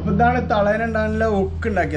അപ്പൊ ഇതാണ് തളയനുണ്ടാകുന്ന ഒക്ക് ഉണ്ടാക്കിയത്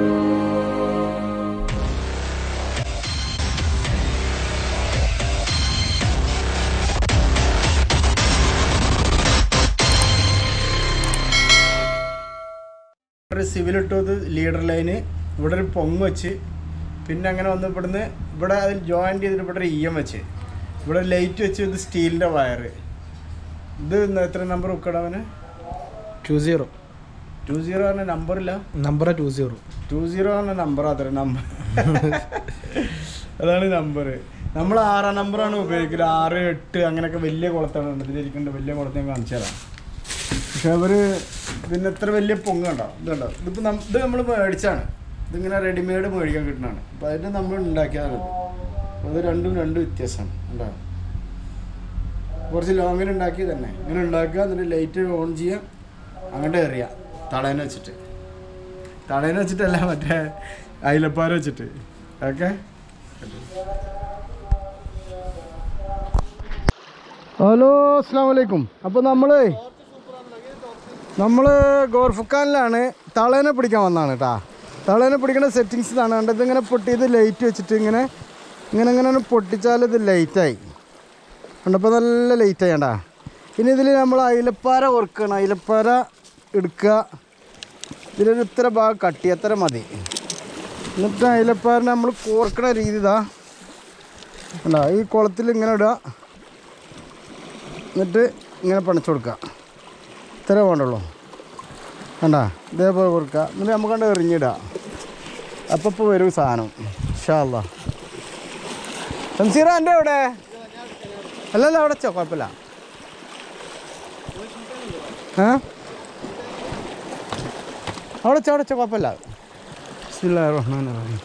ഒരു സിവിൽ ഇട്ടത് ലീഡർ ലൈന് ഇവിടെ ഒരു പൊങ്ങ് വെച്ച് പിന്നെ അങ്ങനെ വന്ന് ഇവിടുന്ന് ഇവിടെ അതിൽ ജോയിൻ ചെയ്തിട്ട് ഇവിടെ ഒരു ഇ എം വെച്ച് ഇവിടെ ലൈറ്റ് വെച്ച് ഇത് സ്റ്റീലിൻ്റെ വയർ ഇത് ഇന്ന് എത്ര നമ്പർ വെക്കടവന് ടു സീറോ ടു സീറോ പറഞ്ഞ നമ്പറില്ല number two zero two zero പറഞ്ഞ നമ്പർ അത്ര നമ്പർ അതാണ് നമ്പർ നമ്മൾ ആറാം നമ്പറാണ് ഉപയോഗിക്കല് ആറ് എട്ട് അങ്ങനെയൊക്കെ വലിയ കുളത്താണ് ഇതിലിരിക്കേണ്ട വലിയ കുളത്തെ ഞാൻ കാണിച്ചു തരാം പക്ഷെ അവർ പിന്നെ എത്ര വലിയ പൊങ്ങ ഉണ്ടോ ഇതുണ്ടോ ഇതിപ്പോൾ നം ഇത് നമ്മൾ മേടിച്ചാണ് ഇതിങ്ങനെ റെഡിമെയ്ഡ് മേടിക്കാൻ കിട്ടുന്നതാണ് അപ്പോൾ അതിന് നമ്മൾ ഉണ്ടാക്കിയതാണ് ഇത്. അത് രണ്ടും രണ്ടും വ്യത്യാസമാണ് ഉണ്ടാവും കുറച്ച് ലോങ്ങിൽ ഉണ്ടാക്കി തന്നെ ഇങ്ങനെ ഉണ്ടാക്കുക എന്നിട്ട് ലൈറ്റ് ഓൺ ചെയ്യുക അങ്ങോട്ട് എറിയുക തളേനെ വെച്ചിട്ട് തളേനെ വെച്ചിട്ടല്ല മറ്റേ അയിലപ്പാര വെച്ചിട്ട് ഓക്കെ ഹലോ അസ്സാം വലൈക്കും അപ്പോൾ നമ്മൾ നമ്മൾ ഗോർഫുഖാനിലാണ് തളേനെ പിടിക്കാൻ വന്നതാണ് കേട്ടാ തളേനെ പിടിക്കുന്ന സെറ്റിങ്സ് ഇതാണ് കണ്ടത് ഇങ്ങനെ പൊട്ടി ഇത് ലൈറ്റ് വെച്ചിട്ട് ഇങ്ങനെ ഇങ്ങനെ ഇങ്ങനെ ഒന്ന് പൊട്ടിച്ചാൽ ഇത് ലൈറ്റായി കണ്ടപ്പോൾ നല്ല ലൈറ്റായി കണ്ടാ ഇനി ഇതിൽ നമ്മൾ അയിലപ്പാര ഓർക്കണം അയിലപ്പാര എടുക്കുക ഇതിലൊരു ഇത്ര ഭാഗം കട്ടി അത്ര മതി എന്നിട്ട് അയിലപ്പാരനെ നമ്മൾ കോർക്കണ രീതി ഇതാ കണ്ടാ ഈ കുളത്തിൽ ഇങ്ങനെ ഇടുക എന്നിട്ട് ഇങ്ങനെ പണിച്ചു കൊടുക്കുക ഇത്ര വേണ്ടുള്ളൂ കണ്ടാ ഇതേപോലെ കൊടുക്കുക എന്നിട്ട് നമുക്ക് കണ്ട് എറിഞ്ഞിടുക അപ്പോൾ ഇപ്പോൾ വരും സാധനം ഷാല്ല സംസീറ എൻ്റെ എവിടെ അല്ലല്ല അവിടെ വെച്ചോ കുഴപ്പമില്ല ഏ അവിടെ വെച്ചോ അവിടെ വെച്ചോ കുഴപ്പമില്ല ബിസ്മില്ലാഹിർ റഹ്മാനിർ റഹീം.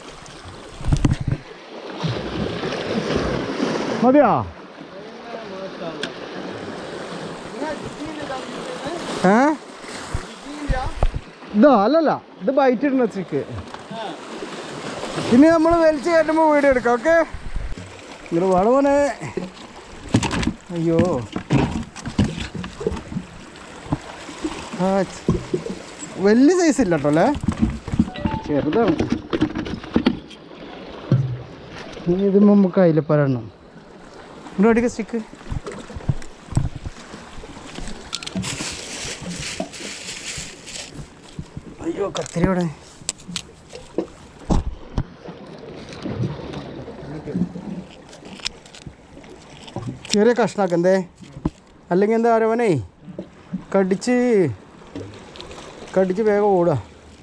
മതിയോ ഏ ഇതോ അല്ലല്ല ഇത് ബൈറ്റ് ഇടുന്ന ചിക്ക് ഇനി നമ്മൾ വലിച്ചു കയറ്റുമ്പോൾ വീഡിയോ എടുക്കാം ഓക്കെ ഇങ്ങനെ വളവനെ അയ്യോ ആ ച്- വലിയ സൈസ് ഇല്ല കേട്ടോ അല്ലേ ചെറുതാണ് ഇനി ഇത് നമുക്ക് അയിലപ്പരണം ഇവിടെ അടിക്ക സ്റ്റിക്ക് അയ്യോ കത്തിരിയോടെ ചെറിയ കഷ്ണാക്ക എന്തേ അല്ലെങ്കിൽ എന്താ അരവനേ കടിച്ച് കടിച്ച് വേഗം ഓടുക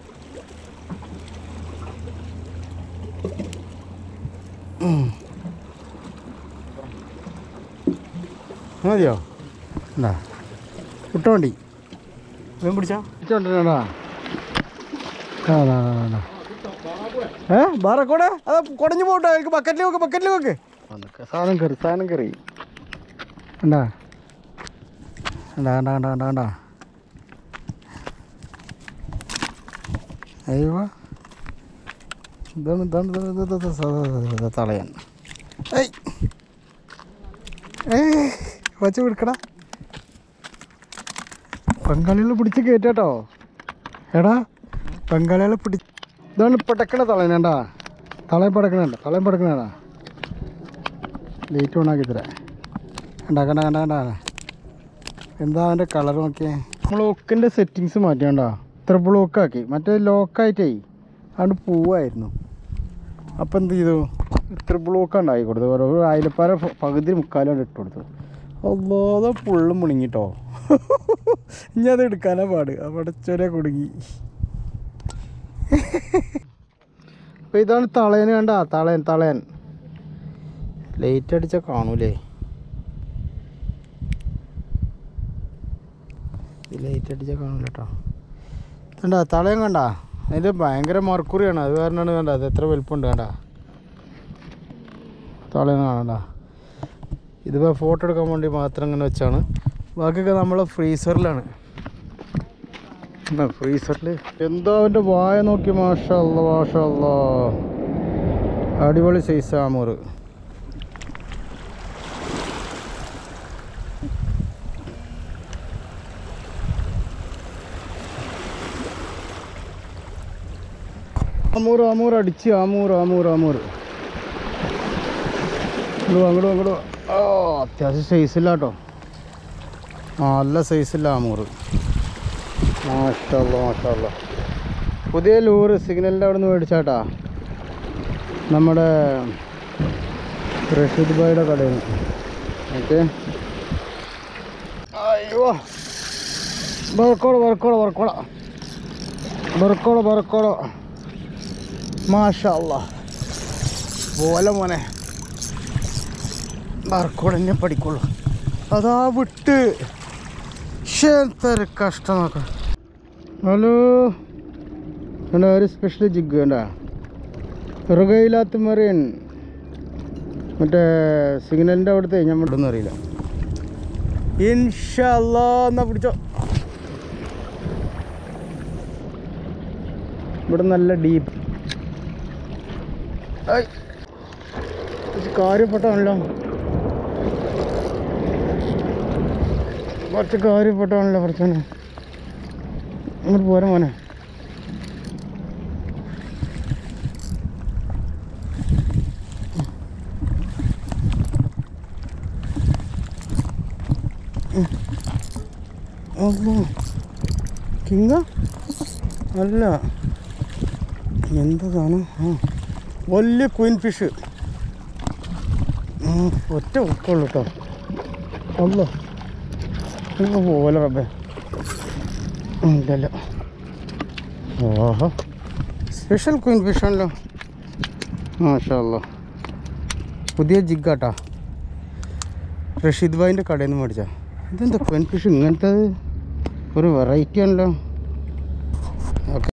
ഉം. മതിയോ എന്താ വിട്ടോണ്ടി വേഗം പിടിച്ചാ പിടിച്ചോണ്ടാ ഏ ബാറക്കോടെ അത് കുടഞ്ഞു പോട്ടോ എനിക്ക് ബക്കറ്റിൽ വെക്ക് ബക്കറ്റിൽ വെക്ക് സാധനം കയറി സാധനം കയറി കണ്ടാ കണ്ടാ കണ്ടാ കണ്ടാ കണ്ടാ കണ്ടാ അയ്യോ ഇതാണ് ഇതാണ് ഇതാണ് ഇത് ഇത് ഇത് ഇത് ഇത് തളയൻ ഏയ് ഏയ് വച്ച് പിടിക്കടാ പങ്കാളികളെ പിടിച്ച് കയറ്റാട്ടോ എടാ പങ്കാളികളെ പിടി ഇതാണ് പടക്കണ തളയനേണ്ടാ തളയം പടക്കണേണ്ട തളയം പടക്കണേടാ ലൈറ്റ് ഓണാക്കി തരാം കണ്ടാ കണ്ട കണ്ട കണ്ട എന്താ അവൻ്റെ കളർ നോക്കിയേ നമ്മൾ ഒക്കിൻ്റെ സെറ്റിങ്സ് മാറ്റിയാണ്ടോ ഇത്ര ബ്ലോക്കാക്കി മറ്റേ ലോക്കായിട്ടേ അതുകൊണ്ട് പോവായിരുന്നു അപ്പം എന്ത് ചെയ്തു ഇത്ര ബ്ലോക്ക് ഉണ്ടാക്കി കൊടുത്തു ഓരോ അയലപ്പാര പകുതി മുക്കാലും ഇട്ട് കൊടുത്തു അല്ലാതെ പുള്ളും മുണങ്ങിട്ടോ ഇനി അത് എടുക്കാനാ പാട് അവിടെ ചെറിയ കുടുങ്ങി അപ്പം ഇതാണ് തളയന് കണ്ട തളയൻ തളയൻ ലൈറ്റ് അടിച്ചാൽ കാണൂലേ ലൈറ്റ് അടിച്ചാൽ കാണൂല കേട്ടോ കണ്ട തളയം കണ്ട അതിൻ്റെ ഭയങ്കര മർക്കുറിയാണ് അത് കാരണമാണ് കണ്ട അത് എത്ര വലുപ്പമുണ്ട് കണ്ട തളയം കാണണ്ട ഇതിപ്പോൾ ഫോട്ടോ എടുക്കാൻ വേണ്ടി മാത്രം ഇങ്ങനെ വെച്ചാണ് ബാക്കിയൊക്കെ നമ്മളെ ഫ്രീസറിലാണ് ഫ്രീസറിൽ എന്തോ അവൻ്റെ വായ നോക്കി മാഷല്ല മാഷല്ല അടിപൊളി സൈസ് ആമൂറ് അമൂർ അമൂർ അടിച്ച് അമൂർ അമൂർ അമൂർ ഇങ്ങോട്ട് വാ, അങ്ങോട്ട് വാ, അങ്ങോട്ട് വാ. ഓ അത്യാവശ്യം സൈസില്ല കേട്ടോ നല്ല സൈസില്ല അമൂർ മാഷല്ല മാഷല്ല പുതിയ ലൂറ് സിഗ്നലിൻ്റെ അവിടെ നിന്ന് മേടിച്ചാട്ടാ നമ്മുടെ റഷീദ് ഭായിയുടെ കടയിൽ നിന്ന് ഓക്കെ അയ്യോ ബർക്കോള ബർക്കോള ബർക്കോള ബർക്കോള ബർക്കോള മാഷല്ല പോലെ മോനെ ബർക്കോള തന്നെ പഠിക്കുള്ളൂ അതാ വിട്ട് ശ്ശേ, എന്തൊരു കഷ്ടം നോക്കാം ഹലോ എന്താ ഒരു സ്പെഷ്യൽ ജിഗ് വേണ്ട പിറകയില്ലാത്ത മറിയൻ മറ്റേ സിഗ്നലിൻ്റെ അവിടുത്തെ ഞാൻ ഇവിടുന്ന് അറിയില്ല ഇൻഷല്ലാ എന്നാ പിടിച്ചോ ഇവിടെ നല്ല ഡീപ്പ് കാര്യപ്പെട്ടാണല്ലോ കുറച്ച് കാര്യപ്പെട്ടാണല്ലോ പ്രശ്നം ഇങ്ങോട്ട് പോരാ മോനെ അല്ലോ കിങ്ക അല്ല എന്താണ് ആ വലിയ ക്വീൻ ഫിഷ് ഒറ്റ ഉക്കുള്ളൂ കേട്ടോ അല്ലോ ഇങ്ങ് പോലെ റബ്ബേ ഉം, ഇല്ലല്ല ഓഹോ സ്പെഷ്യൽ ക്വീൻ ഫിഷ് ആണല്ലോ മാഷല്ല പുതിയ ജിഗാട്ടാ റഷീദ് ഭായിൻ്റെ കടയിൽ നിന്ന് മേടിച്ചാ ഇതെന്താ ക്വീൻ ഫിഷ് ഇങ്ങനത്തെ ഒരു വെറൈറ്റി ആണല്ലോ ഓക്കെ